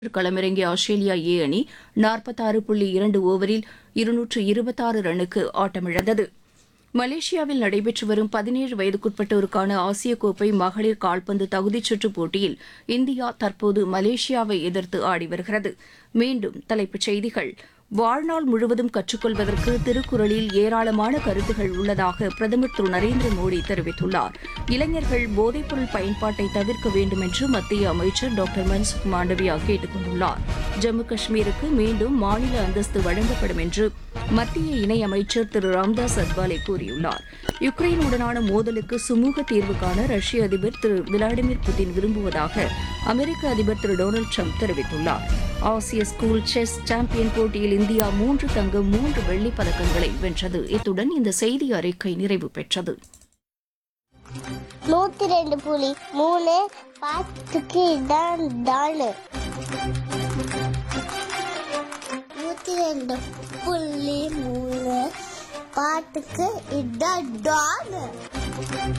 களமிறங்கிய Australia A அணி நாற்பத்தாறு புள்ளி இரண்டு ஓவரில் இருநூற்று இருபத்தாறு ரன்னுக்கு ஆட்டமிழந்தது மலேசியாவில் நடைபெற்று வரும் பதினேழு வயதுக்குட்பட்டோருக்கான ஆசிய கோப்பை மகளிர் கால்பந்து தகுதிச் சுற்றுப் போட்டியில் இந்தியா தற்போது மலேசியாவை எதிர்த்து ஆடி வருகிறது மீண்டும் தலைப்புச் செய்திகள் வாழ்நாள் முழுவதும் கற்றுக்கொள்வதற்கு திருக்குறளில் ஏராளமான கருத்துகள் உள்ளதாக பிரதமர் திரு நரேந்திர மோடி தெரிவித்துள்ளார் இளைஞர்கள் போதைப்பொருள் பயன்பாட்டை தவிர்க்க வேண்டும் என்று மத்திய அமைச்சர் டாக்டர் மன்சுக் மாண்டவியா கேட்டுக் கொண்டுள்ளார் ஜம்மு காஷ்மீருக்கு மீண்டும் மாநில அந்தஸ்து வழங்கப்படும் என்று மத்திய இணையமைச்சர் திரு ராம்தாஸ் அத்வாலே கூறியுள்ளார் யுக்ரைனுடனான மோதலுக்கு சுமூக தீர்வு காண ரஷ்ய அதிபர் திரு விளாடிமிர் புட்டின் விரும்புவதாக அமெரிக்க அதிபர் திரு டொனால்டு ட்ரம்ப் தெரிவித்துள்ளார் ஆசிய ஸ்கூல் செஸ் சாம்பியன் போட்டியில் இந்தியா மூன்று தங்கம் மூன்று வெள்ளிப் பதக்கங்களை வென்றது இத்துடன் இந்த செய்தி அறிக்கை நிறைவு பெற்றது நூத்தி ரெண்டு புலி மூணு பாத்துக்கு இதான் தானு நூத்தி ரெண்டு புள்ளி மூணு பாட்டுக்கு இதான் டானு